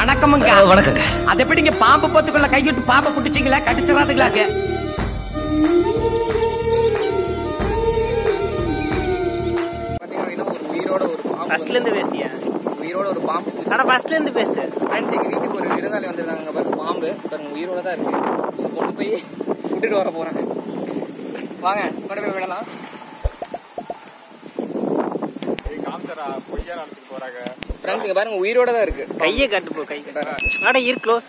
வணக்கமுங்க அஹ், வணக்கங்க அது எப்படிங்க பாம்பு பொத்துக்குள்ள கையிட்டு பாம்பை புடிச்சிங்களா கடிச்சிடாதுங்களாங்க பாத்தீங்கன்னா ஒரு உயிரோட ஒரு பாம்பு ஃபர்ஸ்ட்ல இருந்து பேசியா உயிரோட ஒரு பாம்பு ஆனா ஃபர்ஸ்ட்ல இருந்து பேசு ஃப்ரெண்ட்ஸ் எங்க வீட்டுக்கு ஒரு விருந்தாளி வந்திருந்தாங்க பாருங்க பாம்பு பாருங்க உயிரோட தான் இருக்கு இதை கொண்டு போய் விட்டுட்டு வர போறேன் வாங்க கொண்டு போய் விடலாம் ஃப்ரெண்ட்ஸ் இங்க பாருங்க உயிரோட தான் இருக்கு கையை காட்டு போ கை அட இரு க்ளோஸ்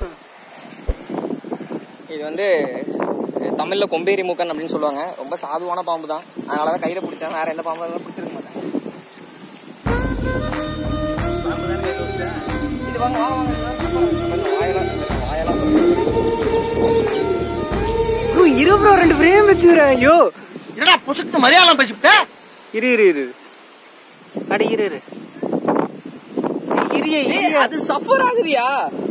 இது வந்து தமிழ்ல கொம்பேரி மூக்கன் அப்படின்னு சொல்லுவாங்க ரொம்ப சாதுவான பாம்பு தான் அதனால தான் கையில பிடிச்சாங்க வேற எந்த பாம்பு இருந்தாலும் பிடிச்சிருக்க மாட்டேன் இது வாங்க வாங்க வாங்க கொஞ்சம் வாயெல்லாம் வாயெல்லாம் ப்ரோ இரு ப்ரோ ரெண்டு ஃப்ரேம் வச்சுக்கிறேன் ஐயோ என்னடா புசுக்கு மலையாளம் பேசிவிட்ட இரு இரு இரு அட இரு இரு இரியே ஏய், இரியே அது சஃபர் ஆகுதியா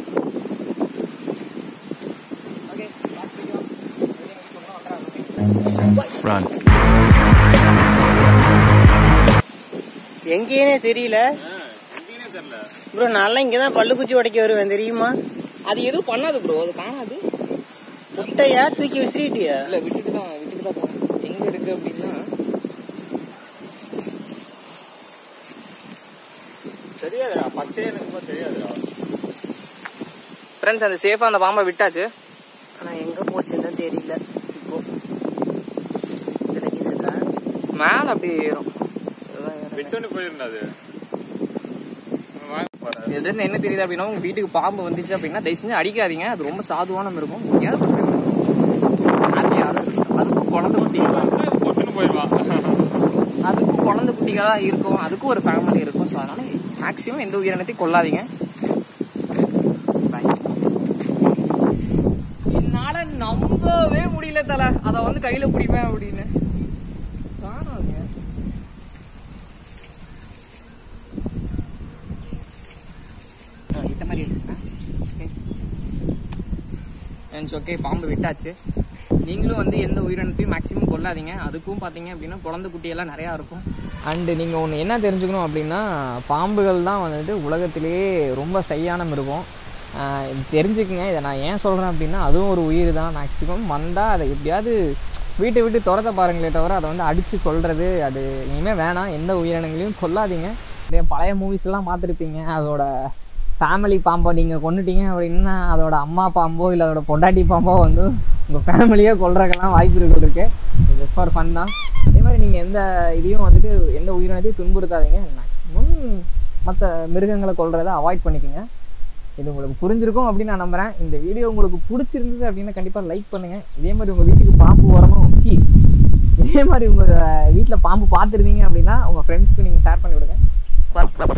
எங்கேனே தெரியல ப்ரோ நல்லா இங்கதான் பல்லு குச்சி உடைக்க வருவேன் தெரியுமா அது எதுவும் பண்ணாது ப்ரோ அது காணாது முட்டையா தூக்கி விசிறிட்டியா இல்ல விட்டுட்டு தான் விட்டுட்டு தான் போனேன் எங்க இருக்கு அப்படின்னா தெரியாதுடா பச்சையே எனக்கு தெரியாதுடா ஃப்ரெண்ட்ஸ் அந்த சேஃபா அந்த பாம்பை விட்டாச்சு ஆனா எங்க போச்சுன்னு தான் தெரியல இப்போ இதுல இருக்கா மேல அப்படியே ஏறும் இதுதான் ஏறும். விட்டோன்னு போயிருந்தாது இதுல இருந்து என்ன தெரியுது அப்படின்னா உங்க வீட்டுக்கு பாம்பு வந்துச்சு அப்படின்னா தயவு செஞ்சு அடிக்காதீங்க அது ரொம்ப சாதுவான இருக்கும் எங்கேயாவது கொண்டு போய் விடுங்க. அது அது- அதுக்கும் குழந்தை குட்டிகள் போட்டுன்னு போயிடுவான் அதுக்கும் குழந்தை குட்டிகள் தான் இருக்கும் அதுக்கும் ஒரு ஃபேமிலி இருக்கும் ஸோ அதனால மேக்ஸிமம் எந்த உயிரினத்தையும் கொல்லாதீங்க Bye. என்னால நம்பவே முடியல தல அத வந்து கையில பிடிப்பேன் அப்படின்னு காணோங்க இந்த மாதிரி இருக்குண்ணா ஓகே பாம்பு விட்டாச்சு நீங்களும் வந்து எந்த உயிரினத்தையும் மேக்ஸிமம் கொல்லாதீங்க அதுக்கும் பார்த்தீங்க அப்படின்னா குழந்தை குட்டியெல்லாம் நிறையா இருக்கும் அண்டு நீங்கள் ஒன்று என்ன தெரிஞ்சுக்கணும் அப்படின்னா பாம்புகள் தான் வந்துட்டு உலகத்திலேயே ரொம்ப சையான மிருகம் ஆஹ் இது தெரிஞ்சுக்குங்க இதை நான் ஏன் சொல்கிறேன் அப்படின்னா அதுவும் ஒரு உயிர் தான் மேக்ஸிமம் வந்தால் அதை எப்படியாவது வீட்டை விட்டு துரத்த பாருங்களே தவிர அதை வந்து அடித்து கொல்றது அது இனிமேல் வேணாம் எந்த உயிரினங்களையும் கொல்லாதீங்க இதே பழைய மூவிஸ்லாம் பார்த்துருப்பீங்க அதோட ஃபேமிலி பாம்பை நீங்கள் கொண்டுட்டீங்க அப்படின்னா அதோட அம்மா பாம்போ இல்லை அதோட பொண்டாட்டி பாம்போ வந்து உங்கள் ஃபேமிலியே கொல்றதுக்கெல்லாம் வாய்ப்பு இருக்கு இது ஃபார் ஃபன் தான் அதே மாதிரி நீங்கள் எந்த இதையும் வந்துட்டு எந்த உயிரினத்தையும் துன்புறுத்தாதீங்க மேக்ஸிமம் மற்ற மிருகங்களை கொல்றதை அவாய்ட் பண்ணிக்கோங்க இது உங்களுக்கு புரிஞ்சிருக்கும் அப்படின்னு நான் நம்புறேன் இந்த வீடியோ உங்களுக்கு பிடிச்சிருந்தது அப்படின்னா கண்டிப்பாக லைக் பண்ணுங்க இதே மாதிரி உங்கள் வீட்டுக்கு பாம்பு வரணும் சி இதே மாதிரி உங்கள் வீட்டில் பாம்பு பார்த்துருந்தீங்க அப்படின்னா உங்கள் ஃப்ரெண்ட்ஸ்க்கு நீங்கள் ஷேர் பண்ணி விடுங்க